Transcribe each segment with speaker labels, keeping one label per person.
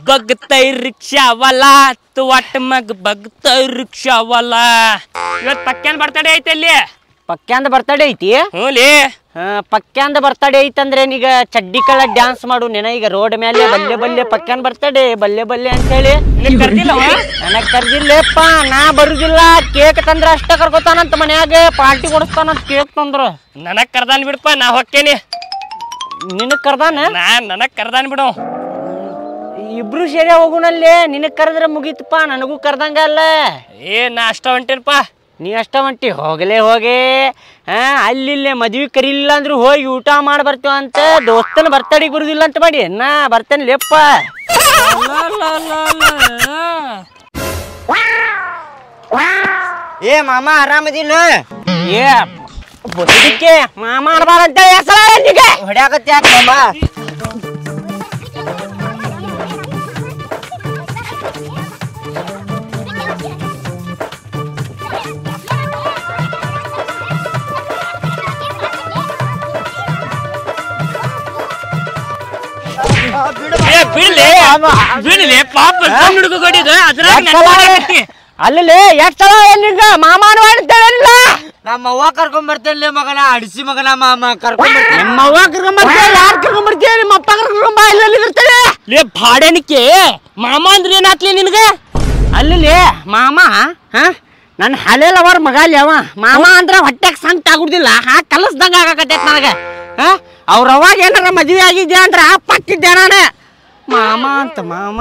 Speaker 1: बघतय रिक्षावाला तू वाट मग बघतय रिಕ್ಷಾವಾಲಾ ಇವತ್ ಪಕ್ಯಾನ್ ಬರ್ತಡೇ ಐತೆ ಅಲ್ಲಿ
Speaker 2: ಪಕ್ಯಾಂದ ಬರ್ತಡೇ ಐತಿ
Speaker 1: ಹ್ಞೂ ಲೇ
Speaker 2: ಹಾ, ಪಕ್ಯಾಂದ ಬರ್ತಡೇ ಐತಂದ್ರೆ ನೀಗ ಚಡ್ಡಿ ಕಳ್ಳ ಡ್ಯಾನ್ಸ್ ಮಾಡು ನೆನ ಈಗ ರೋಡ್ ಮೇಲೆ ಬಲ್ಲೆ ಬಲ್ಲೆ ಪಕ್ಯಾನ್ ಬರ್ತಡೇ ಬಲ್ಲೆ ಬಲ್ಲೆ ಅಂತ ಹೇಳಿ
Speaker 1: ನಿನ್ ಕರ್ದಿಲ್ಲವ
Speaker 2: ನನಗ್ ಕರ್ದಿಲ್ಲಪ್ಪ ನಾ ಬರುದಿಲ್ಲ ಕೇಕ್ ತಂದ್ರ ಅಷ್ಟ ಕರ್ಕೊತಾನಂತ ಮನ್ಯಾಗ ಪಾರ್ಟಿ ಕೊಡಿಸ್ತಾನಂತ ಕೇಕ್ ತಂದ್ರ
Speaker 1: ನನಗ್ ಕರ್ದಾನ್ ಬಿಡಪ್ಪ ನಾ ಹೊಕ್ಕೇನಿ
Speaker 2: ನಿನಗ್ ಕರ್ದಾನ
Speaker 1: ನಾ ನನಗ್ ಕರ್ದಾನ್ ಬಿಡು
Speaker 2: ಇಬ್ರು ಸೇರಿ ಹೋಗುನಲ್ಲಿ ನಿನಗ್ ಕರೆದ್ರೆ ಮುಗೀತಪ್ಪ ನನಗೂ ಕರ್ದಂಗ ಅಲ್ಲ
Speaker 1: ಏ ನಾ ಅಷ್ಟ ಹೊಂಟೇನಪ್ಪ
Speaker 2: ನೀ ಅಷ್ಟ ಹೊಂಟಿ ಹೋಗಲೇ ಹೋಗೆ ಹಾ ಅಲ್ಲಿಲ್ಲೇ ಮದ್ವಿ ಕರೀಲಿಲ್ಲ ಅಂದ್ರು ಹೋಗಿ ಊಟ ಮಾಡಿ ಬರ್ತೀವ ಅಂತ ದೋಸ್ತನ ಬರ್ತಡಿಗೆ ಬರುದಿಲ್ಲ ಅಂತ ಮಾಡಿ ನಾ ಬರ್ತೇನೆ ಲೇಪ್ಪ
Speaker 3: ಏ ಮಾಮ ಆರಾಮದಿಲ್ಲ
Speaker 2: ಏ ಬದುಕಿಕ್ಕೆ ಮಾಮ ಅನ್ಬಾರಂತ ಹೆಸರ ನಿಗೆ
Speaker 3: ಹೊಡ್ಯಾಕತ್ತಿ ಯಾಕೆ ಮಾಮ
Speaker 1: ಏ ಬಿಡ್ಲಿ ಬಿಡ್ಲಿ ಪಾಪ ಸಣ್ಣ ಹುಡುಗ ಕೊಟ್ಟಿದ್ದ ಅದ್ರಾಗ ನನ್ ಮಾಡಾಕತ್ತಿ.
Speaker 2: ಅಲ್ಲಿ ಎಷ್ಟ್ ಸಲ ಎಲ್ಲಿಂದ ಮಾಮ ಅನ್ಬಾರಂತೇಳಿಲ್ಲ
Speaker 3: ನಮ್ಮ ಅವ್ವ ಕರ್ಕೊಂಡ್ ಬರ್ತೇನೆ ಮಗನ ಅಡಿಸಿ ಮಗನ ಮಾಮ ಕರ್ಕೊಂಡ್ ಬರ್ತೇನೆ
Speaker 2: ನಿಮ್ಮ ಅವ್ವ ಕರ್ಕೊಂಬರ್ತೀಯ ಯಾರು ಕರ್ಕೊಂಬರ್ತೀಯ ನಿಮ್ಮ ಅಪ್ಪ ಕರ್ಕೊಂಬ ಇಲ್ಲಿ ಇರ್ತಾನೆ
Speaker 1: ಲೇ ಭಾಡನಿಕೆ ಮಾಮ ಅಂದ್ರೆ ಏನಾತ್ಲಿ ನಿನಗ
Speaker 2: ಅಲ್ಲಿ ಮಾಮ ಹಾ ನನ್ನ ಹಳೆ ಲವರ್ ಮಗ ಅಲ್ಲಿ ಅವ ಮಾಮ ಅಂದ್ರ ಹೊಟ್ಟೆಗೆ ಸಂಕಟ ಆಗುದಿಲ್ಲ ಹಾ ಕಲಸ್ದಂಗ ಆಗಾಕತ್ತೈತ್ ನನಗ ಹಾ ಅವ್ರ ಅವಾಗ ಏನಾರ ಮದ್ವೆ ಆಗಿದ್ದೆ ಅಂದ್ರ ಪಟ್ಟಿದ್ದೆ ನಾನು ಮಾಮ ಅಂತ ಮಾಮ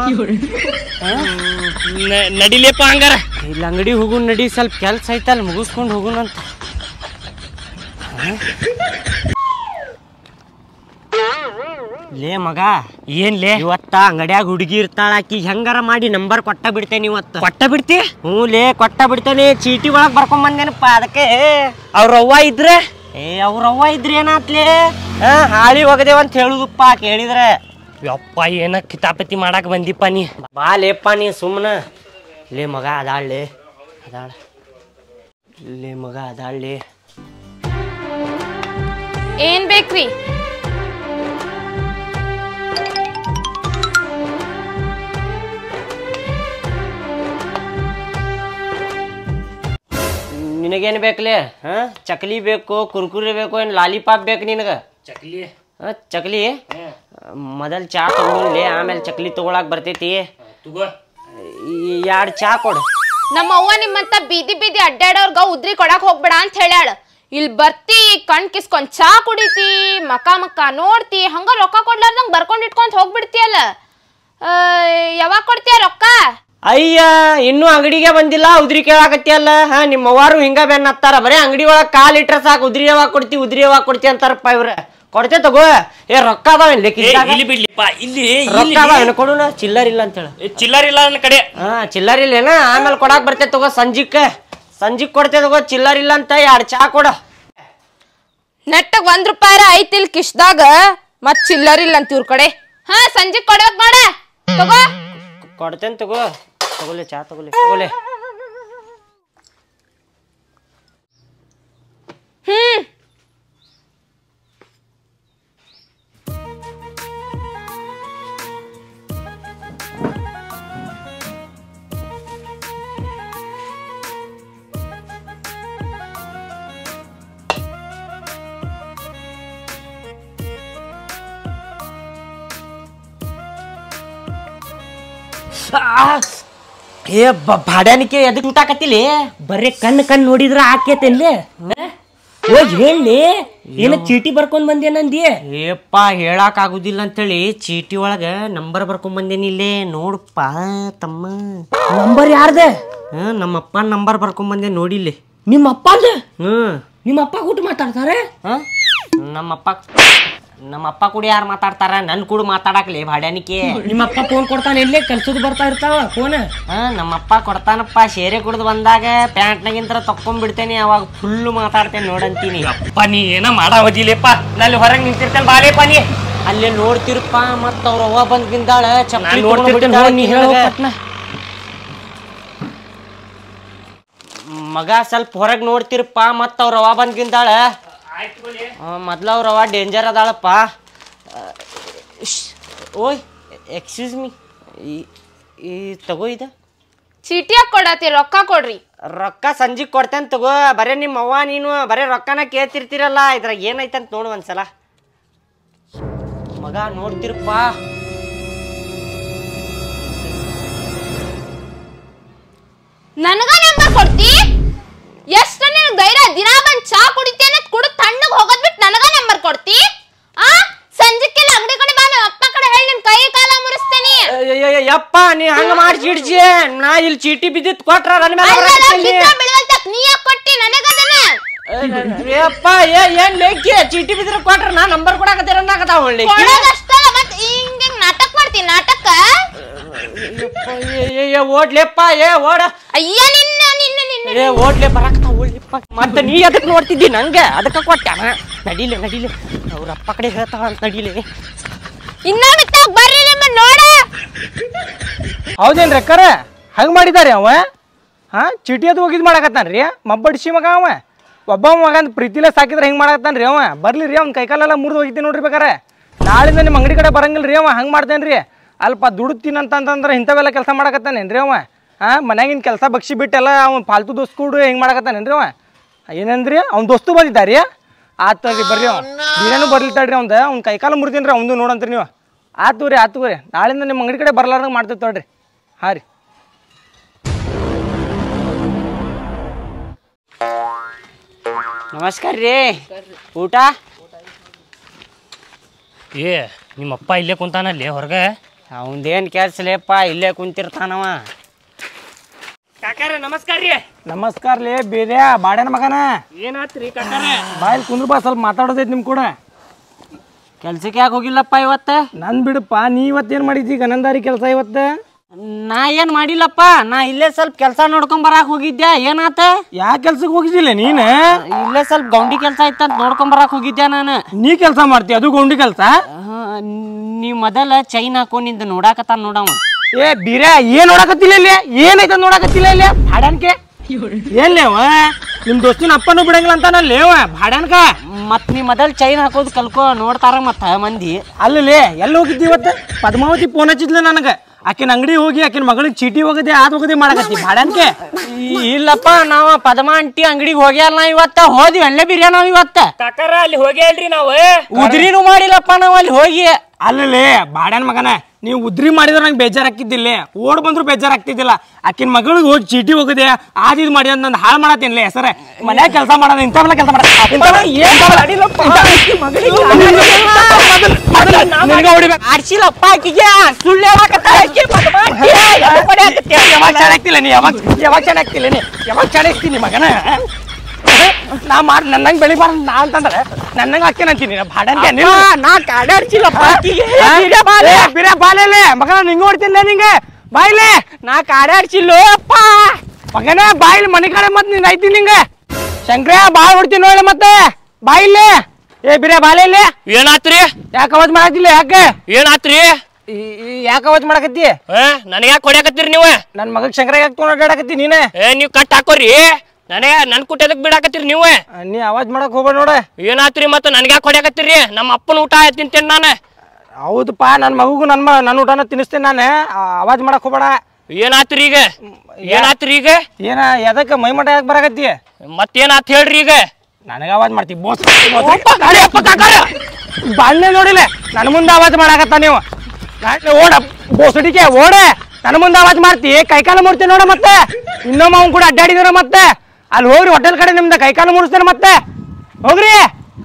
Speaker 1: ನ- ನಡಿಲೇಪ ಹಂಗಾರ
Speaker 2: ಇಲ್ಲಿ ಅಂಗಡಿ ಹೋಗುನ್ ನಡಿ ಸ್ವಲ್ಪ ಕೆಲ್ಸ ಐತಲ್ಲ ಮುಗಿಸ್ಕೊಂಡು ಹೋಗುನಂತ ಲೇ ಮಗ
Speaker 1: ಏನ್ಲೇ
Speaker 2: ಇವತ್ತ ಅಂಗಡ್ಯಾಗ ಹುಡುಗಿ ಇರ್ತಾಳ ಆಕಿ ಹೆಂಗಾರ ಮಾಡಿ ನಂಬರ್ ಕೊಟ್ಟ ಬಿಡ್ತೇನೆ ಇವತ್ತ
Speaker 1: ಕೊಟ್ಟ ಬಿಡ್ತಿ
Speaker 2: ಹ್ಞೂ ಲೇ ಕೊಟ್ಟ ಬಿಡ್ತೇನೆ ಚೀಟಿ ಒಳಗ್ ಬರ್ಕೊಂಡ್ ಬಂದೇನಪ್ಪ ಅದಕ್ಕೆ
Speaker 1: ಅವ್ರ ಅವ್ವ ಇದ್ರೆ
Speaker 2: ಏ ಅವ್ರ ಅವ್ವ ಇದ್ರಿ ಏನಾತ್ಲೇ ಹಾ ಹಾಳಿ ಹೋಗದೇವ ಅಂತ ಹೇಳುದಪ್ಪ ಕೇಳಿದ್ರೆ
Speaker 1: ಯಪ್ಪ ಏನ ಕಿತಾಪತಿ ಮಾಡಾಕ ಬಂದಿಪ್ಪ ನೀ
Speaker 2: ಬಾ ಲೇಪ್ಪ ನೀ ಸುಮ್ಮನ ಲೇ ಮಗ ಅದಾಳ್ಲೆ ಅದಾಳ ಲೇ ಮಗ ಅದಾಳ್ಲೆ
Speaker 4: ಏನ್ ಬೇಕ್ರಿ
Speaker 2: ನಿನಗೇನು ಬೇಕಲೇ ಹಾ ಚಕ್ಲಿ ಬೇಕು ಕುರ್ಕುರಿ ಬೇಕು ಏನು ಲಾಲಿಪಾಪ್ ಬೇಕು ನಿನಗೆ
Speaker 1: ಚಕ್ಲಿ
Speaker 2: ಹಾ ಚಕ್ಲಿ ಮೊದಲ್ ಚಾ ತಗೊಂಡ್ಲಿ ಆಮೇಲೆ ಚಕ್ಲಿ ತಗೊಳಕ್ ಬರ್ತೈತಿ
Speaker 1: ತಗೋ
Speaker 2: ಎರಡು ಚಾ ಕೊಡು
Speaker 4: ನಮ್ಮ ಅವ್ವ ನಿಮ್ಮಂತ ಬೀದಿ ಬೀದಿ ಅಡ್ಡಾಡೋರ್ಗ ಉದ್ರಿ ಕೊಡಾಕ್ ಹೋಗ್ಬೇಡ ಅಂತ ಹೇಳ್ಯಾಳ ಇಲ್ ಬರ್ತಿ ಕಣ್ ಕಿಸ್ಕೊಂಡ್ ಚಾ ಕುಡಿತಿ ಮಕ ಮಕ ನೋಡ್ತಿ ಹಂಗ ರೊಕ್ಕ ಕೊಡ್ಲಾರ್ದಂಗ್ ಬರ್ಕೊಂಡ್ ಇಟ್ಕೊಂಡ್ ಹೋಗ್ಬಿಡ್ತಿಯಲ್ಲ ಯಾವಾಗ ಕೊಡ್ತೀಯ ರೊಕ್ಕ
Speaker 2: ಅಯ್ಯ ಇನ್ನೂ ಅಂಗಡಿಗೆ ಬಂದಿಲ್ಲ ಉದ್ರಿ ಕೇಳಾಕತ್ತಿಯಲ್ಲ ಹಾ ನಿಮ್ಮ ಅವ್ವಾರು ಹಿಂಗ ಬೆನ್ನ ಹತ್ತಾರ ಬರೀ ಅಂಗಡಿ ಒಳಗ್ ಕಾಲ್ ಇಟ್ರ ಸಾಕು ಉದ್ರಿ ಯಾವಾಗ ಕೊಡ್ತಿ ಉದ್ರಿ ಯಾವಾಗ ಕೊಡ್ತಿ ಅಂತಾರಪ್ಪ ಇವ್ರ ಕೊಡ್ತೆ ತಗೋ ಏ ರೊಕ್ಕ ಅದಾವ ಇಲ್ಲಿ
Speaker 1: ಏ,
Speaker 2: ಕಿಸ್ಯಾಗ?
Speaker 1: ಇಲ್ಲಿ ಬಿಡ್ಲಿಪ್ಪ ಇಲ್ಲಿ
Speaker 2: ರೊಕ್ಕ ಅದಾವ ಏನು ಕೊಡುನ ಚಿಲ್ಲರ್ ಇಲ್ಲ ಅಂತ ಹೇಳ
Speaker 1: ಏ, ಚಿಲ್ಲರ್ ಇಲ್ಲ ನನ್ನ ಕಡೆ
Speaker 2: ಹಾ ಚಿಲ್ಲರ್ ಇಲ್ಲೇನ ಆಮೇಲೆ ಕೊಡಾಕ್ ಬರ್ತೇ ತಗೋ ಸಂಜಿಕ್ ಸಂಜಿಕ್ ಕೊಡ್ತೆ ತಗೋ ಚಿಲ್ಲರ್ ಇಲ್ಲ ಅಂತ ಎರಡು ಚಾ ಕೊಡ
Speaker 4: ನೆಟ್ಟಗ್ ಒಂದ್ ರೂಪಾಯಿ ಐತಿಲ್ ಕಿಶ್ದಾಗ ಮತ್ ಚಿಲ್ಲರ್ ಇಲ್ಲ ಅಂತ ಇವ್ರ ಕಡೆ ಹಾ ಸಂಜೆ ಕೊಡ್ಬೇಕ್ ನೋಡ ತಗೋ
Speaker 2: ಕೊಡ್ತೇನೆ ತಗೋ ತಗೊಲೆ ಚಾ ತಗೊಲೆ ತಗೊಲೆ
Speaker 4: ಹ್ಮ್
Speaker 2: ಏ ಬಾಡ್ಯಾನಿಕೆ ಎದಕ್ ಊಟಾಕತ್ತಿಲಿ
Speaker 1: ಬರೇ ಕಣ್ಣು ಕಣ್ಣು ನೋಡಿದ್ರ ಆಕೇತೇನ್ಲಿ ಹೋಗಿ ಹೇಳಿ ಏನ ಚೀಟಿ ಬರ್ಕೊಂಡ್ ಬಂದೇನಂದಿ
Speaker 2: ಏಪ್ಪ ಹೇಳಕ್ ಆಗುದಿಲ್ಲ ಅಂತೇಳಿ ಚೀಟಿ ಒಳಗ ನಂಬರ್ ಬರ್ಕೊಂಡ್ ಬಂದೇನಿ ಇಲ್ಲೇ ನೋಡಪ್ಪ ತಮ್ಮ
Speaker 1: ನಂಬರ್ ಯಾರ್ದ
Speaker 2: ಹಾ ನಮ್ಮಪ್ಪ ನಂಬರ್ ಬರ್ಕೊಂಡ್ ಬಂದೆ ನೋಡಿಲ್ಲಿ
Speaker 1: ನಿಮ್ಮ ಅಪ್ಪ ಅಂದ
Speaker 2: ಹ್ಮ್
Speaker 1: ನಿಮ್ಮ ಅಪ್ಪ ಕೂಟ ಮಾತಾಡ್ತಾರೆ
Speaker 2: ಹಾ ನಮ್ಮಪ್ಪ ನಮ್ಮಪ್ಪ ಕೂಡ ಯಾರು ಮಾತಾಡ್ತಾರ ನನ್ ಕೂಡ ಮಾತಾಡಕ್ಲಿ ಬಾಡ್ಯಾನಿಕೆ
Speaker 1: ನಿಮ್ಮ ಅಪ್ಪ ಫೋನ್ ಕೊಡ್ತಾನೆ ಇಲ್ಲೇ ಕೆಲ್ಸದ ಬರ್ತಾ ಇರ್ತಾವ ಫೋನ್
Speaker 2: ಹಾ ನಮ್ಮಪ್ಪ ಕೊಡ್ತಾನಪ್ಪ ಶೇರೆ ಕುಡ್ದು ಬಂದಾಗ ಪ್ಯಾಂಟ್ನಾಗಿಂತರ ತಕ್ಕೊಂಡ್ಬಿಡ್ತೇನೆ ಅವಾಗ ಫುಲ್ಲು ಮಾತಾಡ್ತೇನೆ ನೋಡಂತೀನಿ
Speaker 1: ಅಪ್ಪ ನೀ ಏನ ಮಾಡಾವದಿಲೇಪ್ಪ ನಲ್ಲಿ ಹೊರಗೆ ನಿಂತಿರ್ತೇನೆ ಬಾಲೇಪ್ಪ ನೀ
Speaker 2: ಅಲ್ಲೇ ನೋಡ್ತಿರಪ್ಪ ಮತ್ತ ಅವ್ರ ಅವ್ವ ಬಂದ್ ಬಿಂದಾಳ
Speaker 1: ನಾನ್
Speaker 2: ಚಪ್ಪಲಿ
Speaker 1: ನೋಡ್ತಿರ್ತೇನೆ ಹೋಗ್ ನೀ ಹೇಳು ಪಟ್ನ
Speaker 2: ಮಗ ಸ್ವಲ್ಪ ಹೊರಗ್ ನೋಡ್ತಿರಪ್ಪ ಮತ್ತ ಅವ್ರ ಅವ್ವ ಬಂದ್ ಬಿಂದಾಳ ಮೊದ್ಲ ಅವ್ರ ಅವ್ವ ಡೇಂಜರ್ ಅದಾಳಪ್ಪ ಆ, ಇಶ್, ಓಯ್ ಎಕ್ಸ್ಕ್ಯೂಸ್ ಮೀ ಈ ಈ ತಗೋ ಇದು
Speaker 4: ಚೀಟಿಯಾಗ ಕೊಡತಿ ರೊಕ್ಕ ಕೊಡ್ರಿ
Speaker 2: ರೊಕ್ಕ ಸಂಜೆ ಕೊಡ್ತೇನೆ ತಗೋ ಬರೇ ನಿಮ್ಮ ಅವ್ವ ನೀನು ಬರೇ ರೊಕ್ಕನ ಕೇಳ್ತಿರ್ತೀರಲ್ಲ ಇದ್ರಾಗ ಏನೈತಂತ ನೋಡು ಒಂದ್ಸಲ ಮಗ ನೋಡ್ತಿರಪ್ಪ
Speaker 4: ನನಗ ನಂಬರ್ ಕೊಡ್ತಿ ಎಷ್ಟು ನಿನಗೆ ಧೈರ್ಯ ದಿನ ಬಂದ್ ಚಾ ಕುಡಿತಿ ಅನ್ನೋದು ಕುಡು ತಣ್ಣಗ್ ಹೋಗೋದ್ ಬಿಟ್ಟು ನನಗ ನಂಬರ್ ಕೊಡ್ತಿ ಆ ಸಂಜೆಕ್ಕೆಲ್ಲ ಅಂಗಡಿ ಕಡೆ ಬಾ ನಮ್ಮ ಅಪ್ಪ ಕಡೆ ಹೇಳಿ ನಿನ್ ಕೈ ಕಾಲ ಮುರಿಸ್ತೇನಿ
Speaker 2: ಯಪ್ಪ ನೀ ಹಂಗ ಮಾಡಿ ಚಿಡ್ಸಿ ನಾ ಇಲ್ಲಿ ಚೀಟಿ ಬಿದ್ದಿತ್ ಕೊಟ್ರ ನನ್ನ ಮೇಲೆ
Speaker 4: ಅಲ್ಲ,
Speaker 2: ಬರಾಕತ್ತಿ ಇಲ್ಲಿ.
Speaker 4: ಬಿದ್ದ ಬೀಳ್ವಲ್ತಕ್ ನೀ ಯಾಕ್ ಕೊಟ್ಟಿ ನನಗದನ
Speaker 2: ಯಪ್ಪ ಏ ಏನ್ ಲೇಕಿ ಚೀಟಿ ಬಿದ್ರ ಕೊಟ್ರ ನಾ ನಂಬರ್ ಕೊಡಾಕತ್ತೀರ ಅನ್ನಕತ್ತಾವ ಲೇಕಿ
Speaker 4: ಕೊಡೋದಷ್ಟಲ್ಲ ಮತ್ ಹಿಂಗ್ ಹಿಂಗ್ ನಾಟಕ ಮಾಡ್ತೀನಿ ನಾಟಕ
Speaker 2: ಯಪ್ಪ, ಏ, ಏ, ಏ, ಓಡ್ಲೆಪ್ಪ ಏ ಓಡ
Speaker 4: ಅಯ್ಯ ನಿನ್ನ ನಿನ್ನ ನಿನ್ನ
Speaker 2: ಏ ಓಡ್ಲೆ ಬರಾಕತ್ತಾವ ಓಡ್ಲೆಪ್ಪ ಮತ್ತೆ ನೀ ಅದಕ್ಕೆ ನೋಡ್ತಿದ್ದಿ ನಂಗೆ ಅದಕ್ಕೆ ಕೊಟ್ಟಾನ ನಡೀಲಿ ನಡೀಲಿ ಅವ್ರ ಅಪ್ಪ ಕಡೆ ಹೇಳ್ತಾವ ಅಂತ ನಡೀಲಿ
Speaker 4: ಇನ್ನೊಮ್ಮೆ ತಾವ್ ಬರ್ರಿ ನಿಮ್ಮ ನೋಡ
Speaker 5: ಹೌದೇನ್ರಿ ಅಕ್ಕಾರ ಹಂಗೆ ಮಾಡಿದಾರೆ ಅವ ಹಾಂ ಚೀಟಿ ಅದು ಹೋಗಿದ್ ಮಾಡಕತ್ತಾನ ರೀ ಮಬ್ಬಡಿಸಿ ಮಗ ಅವ ಒಬ್ಬ ಮಗಂದು ಪ್ರೀತಿಲೇ ಸಾಕಿದ್ರೆ ಹಿಂಗೆ ಮಾಡಕತ್ತಾನ ರೀ ಅವ ಬರ್ಲಿ ರೀ ಅವ್ನ ಕೈಕಾಲೆಲ್ಲ ಮುರಿದು ಹೋಗಿದ್ದೆ ನೋಡ್ರಿ ಬೇಕಾರೆ ನಾಳಿಂದ ನಿಮ್ಮ ಅಂಗಡಿ ಕಡೆ ಬರಂಗಿಲ್ಲ ರೀ ಅವ ಹಂಗೆ ಮಾಡ್ತೇನೆ ರೀ ಅಲ್ಪ ದುಡುತ್ತೀನಂತಂದ್ರೆ ಇಂಥವೆಲ್ಲ ಕೆಲಸ ಮಾಡಕತ್ತಾನೇನು ರೀ ಅವ ಹಾಂ ಮನ್ಯಾಗಿನ ಕೆಲಸ ಬಗ್ಸಿ ಬಿಟ್ಟೆಲ್ಲ ಅವ್ನು ಫಾಲ್ತು ದೋಸ್ತ್ ಕೂಡ ಹಿಂಗೆ ಮಾಡಕತ್ತಾನೇನು ರೀ ಅವ ಏನಂದ್ರಿ ಅವ್ನ ದೋಸ್ತು ಬಂದಿದ್ದಾರಿ ಆತ ರೀ ಬರ್ರಿ ಅವ ದಿನನೂ ಬರ್ಲಿತ್ತಾಡ್ರಿ ಅವ್ನ್ದು ಅವ್ನ ಕೈಕಾಲು ಮುರಿದೀನಿ ರೀ ಅವ್ನು ನೋಡಂತ್ರಿ ನೀವು ಆತು ರೀ ಆತು ರೀ ನಾಳಿಂದ ನಿಮ್ಮ ಅಂಗಡಿ ಕಡೆ ಬರ್ಲಾರ್ದಂಗೆ ಮಾಡ್ತೀವಿ ತೋಡ್ರಿ ಹಾಂ ರೀ
Speaker 2: ನಮಸ್ಕಾರ ರೀ ಊಟ
Speaker 1: ಏ ನಿಮ್ಮಪ್ಪ ಇಲ್ಲೇ ಕುಂತಾನಲ್ಲಿ ಹೊರಗೆ
Speaker 2: ಅವಂದೇನು ಕೆಲ್ಸಲೇಪ್ಪ ಇಲ್ಲೇ ಕುಂತಿರ್ತಾನವ
Speaker 1: ಕಾಕಾರ ನಮಸ್ಕಾರ ರೀ
Speaker 5: ನಮಸ್ಕಾರ ಲೇ ಬೇರೆ ಬಾಡ್ಯಾನ ಮಗನ
Speaker 1: ಏನಾತ್ರಿ ಕಾಕಾರ
Speaker 5: ಬಾಯಲ್ಲಿ ಕುಂದ್ರ ಬಾ ಸ್ವಲ್ಪ ಮಾತಾಡೋದೈತಿ ನಿಮ್ಮ ಕೂಡ
Speaker 2: ಕೆಲ್ಸಕ್ಕೆ ಯಾಕೆ ಹೋಗಿಲ್ಲಪ್ಪ ಇವತ್ತು
Speaker 5: ನನ್ ಬಿಡಪ್ಪ ನೀ ಇವತ್ತೇನು ಮಾಡಿದ್ದಿ ಗನಂದಾರಿ ಕೆಲಸ ಇವತ್ತು
Speaker 2: ನಾ ಏನ್ ಮಾಡಿಲ್ಲಪ್ಪ ನಾ ಇಲ್ಲೇ ಸ್ವಲ್ಪ ಕೆಲಸ ನೋಡ್ಕೊಂಡ್ ಬರಾಕ್ ಹೋಗಿದ್ದೆ ಏನಾತ
Speaker 5: ಯಾವ ಕೆಲ್ಸಕ್ಕೆ ಹೋಗಿದ್ದಿಲ್ಲ ನೀನು
Speaker 2: ಇಲ್ಲೇ ಸ್ವಲ್ಪ ಗೌಂಡಿ ಕೆಲಸ ಇತ್ತಂತ ನೋಡ್ಕೊಂಡ್ ಬರಾಕ್ ಹೋಗಿದ್ದೆ ನಾನು
Speaker 5: ನೀ ಕೆಲಸ ಮಾಡ್ತಿ ಅದು ಗೌಂಡಿ ಕೆಲಸ
Speaker 2: ನೀ ಮೊದಲ ಚೈನ್ ಹಾಕೊಂಡಿದ್ದು ನೋಡಾಕತ್ತಾನ ನೋಡವ
Speaker 5: ಏ ಬೀರೆ ಏನ್ ನೋಡಕತ್ತಿಲ್ಲ ಇಲ್ಲಿ ಏನೈತ ನೋಡಕತ್ತಿಲ್ಲ ಇಲ್ಲಿ ಭಾಡ್ಯಾನ್ಕೆ ಏನ್ ಲೇವ ನಿಮ್ ದೋಸ್ತಿನ ಅಪ್ಪನೂ ಬಿಡಂಗಿಲ್ಲ ಅಂತ ನಾನು ಲೇವ ಭಾಡ್ಯಾನ್ಕ
Speaker 2: ಮತ್ ನೀ ಮೊದಲ್ ಚೈನ್ ಹಾಕೋದು ಕಲ್ಕೋ ನೋಡ್ತಾರ ಮತ್ತ ಮಂದಿ
Speaker 5: ಅಲ್ಲಿ ಎಲ್ಲಿ ಹೋಗಿದ್ದಿ ಇವತ್ತು ಪದ್ಮಾವತಿ ಫೋನ್ ಹಚ್ಚಿದ್ಲ ನನಗೆ ಆಕಿನ ಅಂಗಡಿ ಹೋಗಿ ಆಕಿನ ಮಗಳಿಗೆ ಚೀಟಿ ಹೋಗದೆ ಆದ್ ಹೋಗದೆ ಮಾಡಕತ್ತಿ ಭಾಡ್ಯಾನ್ಕೆ
Speaker 2: ಈ- ಇಲ್ಲಪ್ಪ ನಾವ ಪದ್ಮ ಅಂಟಿ ಅಂಗಡಿಗೆ ಹೋಗ್ಯಾರ ನಾ ಇವತ್ತ ಹೋದ್ವಿ ಅಲ್ಲೇ ಬಿರಿಯ ನಾವ್ ಇವತ್ತ
Speaker 1: ಕಾಕಾರ ಅಲ್ಲಿ ಹೋಗೇ ಅಲ್ರಿ ನಾವು
Speaker 2: ಉದ್ರಿನೂ ಮಾಡಿಲ್ಲಪ್ಪ ನಾವ್ ಅಲ್ಲಿ ಹೋಗಿ
Speaker 5: ಅಲ್ಲೇ ಬಾಡ್ಯಾನ ಮಗನ ನೀವು ಉದ್ರಿ ಮಾಡಿದ್ರೆ ನಂಗೆ ಬೇಜಾರಾಗ್ತಿದ್ದಿಲ್ಲ ಓಡ್ ಬಂದ್ರು ಬೇಜಾರಾಗ್ತಿದ್ದಿಲ್ಲ ಆಕಿನ ಮಗಳಿಗೆ ಹೋಗಿ ಚೀಟಿ ಹೋಗದೆ ಆದ್ ಇದು ಮಾಡಿ ಅಂತ ಹಾಳು ಮಾಡತ್ತೇನ್ಲೇ ಹೆಸರೇ ಮನ್ಯಾಗ ಕೆಲಸ ಮಾಡೋದು ಇಂಥವೆಲ್ಲ ಕೆಲಸ ಮಾಡ
Speaker 2: ಆಡ್ಸಿಲ್ಲಪ್ಪ ಆಕಿಗೆ ಸುಳ್ಳು ಹೇಳಾಕತ್ತಾಳ ಆಕಿ ಪದ್ಮ ಅಂಟಿ. ಎದಕ್ ಹೊಡ್ಯಾಕತ್ತಿ?
Speaker 5: ಯಾವಾಗ ಚೆನ್ನಾಗ್ತಿಲ್ಲ ನೀ ಯಾವಾಗ ಯಾವಾಗ ಚೆನ್ನಾಗ್ತಿಲ್ಲ ನೀ ಯಾವಾಗ ಚೆನ್ನಾಗ್ತೀನಿ ಮಗನ ನಾ ಮಾಡಿ ನನ್ನಂಗೆ ಬೆಳಿಬಾರ್ದು ನಾ ಅಂತಂದ್ರೆ ನನ್ನಂಗೆ ಹಾಕ್ತೇನೆ ಅಂತೀನಿ ಭಾಡನ್ಗೆ
Speaker 2: ಅಪ್ಪ, ನಾ ಕಾಡಾಡ್ಸಿಲ್ಲಪ್ಪ ಆಕಿಗೆ. ಬಿಡ ಬಾ
Speaker 5: ಬಾಲೆ ಬಿರೆ ಬಾಲೆಲೆ ಮಗನ ನಿಂಗೆ ಹೊಡ್ತಿಲ್ಲ ನಿಂಗೆ ಬಾಯ್ಲೆ
Speaker 2: ನಾ ಕಾಡಾಡ್ಸಿಲ್ಲೋ ಅಪ್ಪ
Speaker 5: ಮಗನ ಬಾಯಿಲ್ ಮನೆ ಕಡೆ ಮತ್ತೆ ನೀನ್ ಐತಿ ನಿಂಗೆ ಶಂಕ್ರ ಬಾಯ್ ಹೊಡ್ತೀನಿ ನೋಡಿ ಮತ್ತೆ ಬಾಯಿಲೆ ಏ ಬಿರೆ ಬಾಲೆಲೆ
Speaker 1: ಏನಾತ್ರಿ
Speaker 5: ಯಾಕೆ ಅವಾಜ್ ಮಾಡತ್ತಿಲ್ಲ ಯಾಕೆ
Speaker 1: ಏನಾತ್ರಿ
Speaker 5: ಯಾಕೆ ಅವಾಜ್ ಮಾಡಕತ್ತಿ
Speaker 1: ಏ ನನಗೆ ಯಾಕೆ ಹೊಡ್ಯಾಕತ್ತೀರಿ ನೀವು
Speaker 5: ನನ್ನ ಮಗಗ್ ಶಂಕರ ಯಾಕೆ ತೊಗೊಂಡು ಅಡ್ಡಾಡಕತ್ತಿ ನೀನೆ
Speaker 1: ಏ ನೀವು ಕಟ್ ಹಾಕೋರಿ ನನಗೆ ನನ್ ಕುಟ್ಟದಕ್ ಬಿಡಾಕತ್ತೀರಿ ನೀವು
Speaker 5: ಆ, ನೀ ಅವಾಜ್ ಮಾಡಕ್ ಹೋಗ್ಬೇಡ ನೋಡ
Speaker 1: ಏನಾತ್ರಿ ಮತ್ತೆ ನನಗೆ ಯಾಕೆ ಹೊಡ್ಯಾಕತ್ತೀರಿ ನಮ್ಮ ಅಪ್ಪನ ಊಟ ತಿಂತೇನೆ ನಾನು
Speaker 5: ಹೌದಪ್ಪ ನನ್ನ ಮಗುಗೂ ನನ್ನ ನನ್ನ ಊಟನ ತಿನ್ನಿಸ್ತೇನೆ ನಾನು ಅವಾಜ್ ಮಾಡಕ್ ಹೋಗ್ಬೇಡ
Speaker 1: ಏನಾತ್ರಿ ಈಗ ಏನಾತ್ರಿ ಈಗ
Speaker 5: ಏನ ಎದಕ್ಕೆ ಮೈ ಮಠ ಯಾಕೆ ಬರಾಕತ್ತಿ
Speaker 1: ಮತ್ತೇನಾತ್ ಹೇಳ್ರಿ ಈಗ
Speaker 5: ನನಗೆ ಅವಾಜ್ ಮಾಡ್ತಿ ಬೋಸ್ ಬಾಳ್ನೆ ನೋಡಿಲ್ಲ ನನ್ನ ಮುಂದೆ ಅವಾಜ್ ಮಾಡಾಕತ್ತ ನೀವು ನಾಳೆ ಓಡ ಬೋಸಡಿಕೆ ಓಡೆ ನನ್ನ ಮುಂದೆ ಅವಾಜ್ ಮಾಡ್ತಿ ಕೈಕಾಲ ಮುರ್ತಿ ನೋಡ ಮತ್ತೆ ಇನ್ನೊಮ್ಮೆ ಅವ್ನು ಕೂಡ ಅಡ್ಡಾಡಿದಾರ ಮತ್ತೆ ಅಲ್ಲಿ ಹೋಗ್ರಿ ಹೋಟೆಲ್ ಕಡೆ ನಿಮ್ದು ಕೈಕಾಲ ಮುರಿಸ್ತೇನೆ ಮತ್ತೆ ಹೋಗ್ರಿ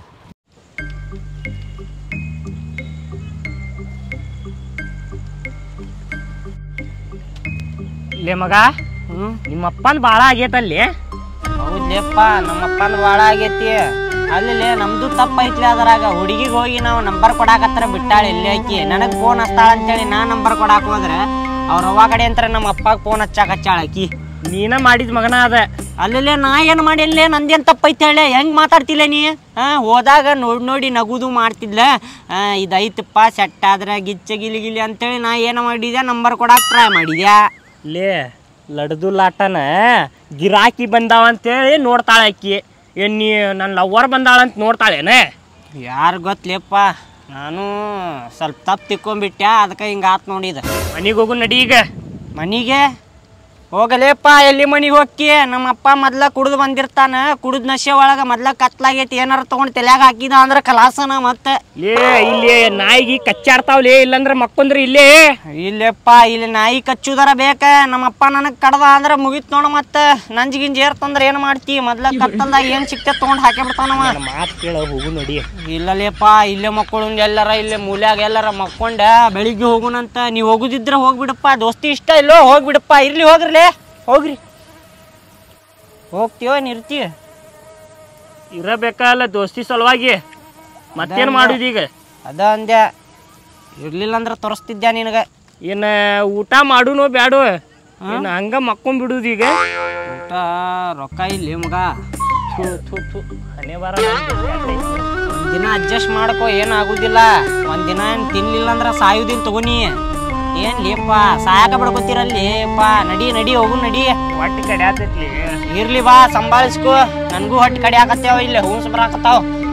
Speaker 1: ಲೇ ಮಗ ನಿಮ್ಮಪ್ಪನ್ ಬಾಳ ಆಗೇತಲ್ಲಿ
Speaker 2: ಹೌದ್ಲೇಪ್ಪ ನಮ್ಮಪ್ಪನ ಭಾಳ ಆಗೈತಿ ಅಲ್ಲಿ ನಮ್ದು ತಪ್ಪ ಐತ್ಲಿ ಅದ್ರಾಗ ಹುಡುಗಿಗೆ ಹೋಗಿ ನಾವು ನಂಬರ್ ಕೊಡಾಕತ್ರ ಬಿಟ್ಟಾಳೆ ಇಲ್ಲಿ ಆಕಿ ನನಗೆ ಫೋನ್ ಹಚ್ತಾಳ ಅಂತೇಳಿ ನಾ ನಂಬರ್ ಕೊಡಾಕ ಹೋದ್ರೆ ಅವ್ರ ಅವ್ವ ಕಡೆ ಅಂತ ನಮ್ಮ ಅಪ್ಪಗೆ ಫೋನ್ ಹಚ್ಚಾಕ ಹಚ್ಚಾಳ ಆಕಿ
Speaker 1: ನೀನ ಮಾಡಿದ ಮಗನ ಅದ
Speaker 2: ಅಲ್ಲಲ್ಲೇ ನಾ ಏನು ಮಾಡಿಲ್ಲ ನಂದೇನು ತಪ್ಪೈತೆ ಹೇಳಿ ಹೆಂಗೆ ಮಾತಾಡ್ತಿಲ್ಲ ನೀ ಹಾಂ ಹೋದಾಗ ನೋಡಿ ನೋಡಿ ನಗುದು ಮಾಡ್ತಿದ್ಲ ಆ, ಇದೈತಪ್ಪ ಸೆಟ್ ಆದ್ರೆ ಗಿಚ್ಚ ಗಿಲಿ ಗಿಲಿ ಅಂತೇಳಿ ನಾ ಏನು ಮಾಡಿದ್ಯಾ ನಂಬರ್ ಕೊಡಾಕ್ ಟ್ರೈ ಮಾಡಿದ್ಯಾ
Speaker 1: ಲೇ ಲಡ್ದು ಲಾಟನ ಗಿರಾಕಿ ಬಂದಾವ ಅಂತೇಳಿ ನೋಡ್ತಾಳೆ ಆಕಿ ಏನ್ ನೀ ನನ್ನ ಲವ್ವರ್ ಬಂದಾಳ ಅಂತ ನೋಡ್ತಾಳೇನ
Speaker 2: ಯಾರು ಗೊತ್ತಲೇಪ್ಪ ನಾನು ಸ್ವಲ್ಪ ತಪ್ಪು ತಿಕ್ಕೊಂಬಿಟ್ಟ್ಯಾ ಅದಕ್ಕೆ ಹಿಂಗೆ ಆತ್ ನೋಡಿದ
Speaker 1: ಮನಿಗೆ ಹೋಗು ನಡಿ ಈಗ
Speaker 2: ಮನಿಗೆ ಹೋಗಲೇಪ್ಪ ಎಲ್ಲಿ ಮನಿಗೆ ಹೋಕ್ಕಿ ನಮ್ಮ ಅಪ್ಪ ಮೊದ್ಲ ಕುಡ್ದು ಬಂದಿರ್ತಾನ ಕುಡ್ದ ನಶೆ ಒಳಗೆ ಮೊದ್ಲ ಕತ್ಲಾಗೈತಿ ಏನಾರ ತಗೊಂಡು ತಲ್ಯಾಗ ಹಾಕಿದ ಅಂದ್ರೆ ಕಲಾಸನ ಮತ್ತೆ
Speaker 1: ಲೇ ಇಲ್ಲಿ ನಾಯಿಗಿ ಕಚ್ಚಾಡ್ತಾವ್ಲೇ ಇಲ್ಲಂದ್ರ ಮಕ್ಕೊಂದ್ರ ಇಲ್ಲೇ
Speaker 2: ಇಲ್ಲೆಪ್ಪ ಇಲ್ಲಿ ನಾಯಿ ಕಚ್ಚುದರ ಬೇಕ ನಮ್ಮಪ್ಪ ನನಗೆ ಕಡ್ದ ಅಂದ್ರೆ ಮುಗಿತ್ ನೋಡು ಮತ್ತೆ ನಂಜ್ ಗಿಂಜ್ ಏರ್ತಂದ್ರೆ ಏನು ಮಾಡ್ತಿ ಮೊದ್ಲ ಕತ್ತಲ್ದಾಗ ಏನು ಸಿಕ್ತೆ ತೊಗೊಂಡು ಹಾಕಿ ಬಿಡ್ತಾನವ
Speaker 1: ನನ್ನ ಮಾತು ಕೇಳ ಹೋಗು ನಡಿ
Speaker 2: ಇಲ್ಲಲೇಪ್ಪ ಇಲ್ಲೇ ಮಕ್ಕಳು ಎಲ್ಲಾರ ಇಲ್ಲೇ ಮೂಲ್ಯಾಗ ಎಲ್ಲಾರ ಮಕ್ಕೊಂಡ ಬೆಳಿಗ್ಗೆ ಹೋಗುನಂತ ನೀವು ಹೋಗುದಿದ್ರೆ ಹೋಗ್ಬಿಡಪ್ಪ ದೋಸ್ತಿ ಇಷ್ಟ ಇಲ್ಲೋ ಹೋಗ್ಬಿಡಪ್ಪ ಇರ್ಲಿ ಹೋಗ್ರಲೇ ಹೋಗ್ರಿ ಹೋಗ್ತೀವೋ ನಿರ್ತೀಯ
Speaker 1: ಇರಬೇಕಲ್ಲ ದೋಸ್ತಿ ಸಲುವಾಗಿ ಮತ್ತೇನ್ ಮಾಡುದು ಈಗ
Speaker 2: ಅದ ಅಂದ್ಯ ಇರ್ಲಿಲ್ಲ ಅಂದ್ರೆ ತೋರಿಸ್ತಿದ್ದೆ ನಿನಗೆ
Speaker 1: ಏನ ಊಟ ಮಾಡುನೋ ಬ್ಯಾಡೋ ಏನ ಹಂಗ ಮಕ್ಕೊಂಡ್ ಬಿಡುದು ಈಗ
Speaker 2: ಊಟ ರೊಕ್ಕ ಇಲ್ಲಿ ಮಗ
Speaker 1: ಥು, ಥು, ಥು. ಹಣೆ ಬಾರ
Speaker 2: ಒಂದಿನ ಅಡ್ಜಸ್ಟ್ ಮಾಡ್ಕೋ ಏನಾಗುದಿಲ್ಲ ಒಂದಿನ ಏನ್ ತಿನ್ಲಿಲ್ಲ ಅಂದ್ರೆ ಸಾಯುದಿಲ್ಲ ತಗೋನಿ ಏನ್ ಲೇಪ್ಪ ಸಾಯಕ ಬಿಡ್ಕೊತೀರಲ್ಲಿ ಅಪ್ಪ ನಡಿ ನಡಿ ಹೋಗು ನಡಿ
Speaker 1: ಹೊಟ್ಟೆ ಕಡೆ ಆತೈತ್ಲಿ
Speaker 2: ಇರ್ಲಿ ಬಾ ಸಂಭಾಳಿಸ್ಕೋ ನನ್ಗೂ ಹೊಟ್ಟೆ ಕಡೆ ಆಗತ್ತೇವ ಇಲ್ಲಿ ಹೂಸ್ ಬರಾಕತ್ತಾವ